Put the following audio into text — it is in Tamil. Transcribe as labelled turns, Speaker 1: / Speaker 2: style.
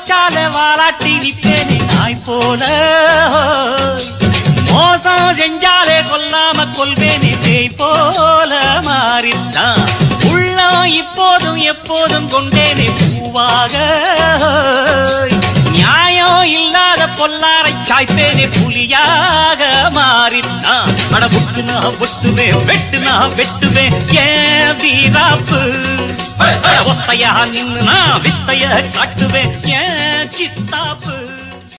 Speaker 1: வச்சால வாலாட்டி நிப்பேனே நாய் போல மோசம் செஞ்சாலே கொல்லாம கொள்வேனே தேய் போல மாறித்தான் உள்ளம் இப்போதும் எப்போதும் கொண்டேனே பூவாக நியாயம் இல்லாத பொல்லாரை சாய்ப்பேனே புலியாக மாறித்தான் அட புட்டுனா புட்டுவேன் வெட்டுனா வெட்டுவேன் ஏன் வீராப்பு அட ஒத்தையா நின்னு நான் வித்தைய காட்டுவேன் ஏன் சித்தாப்பு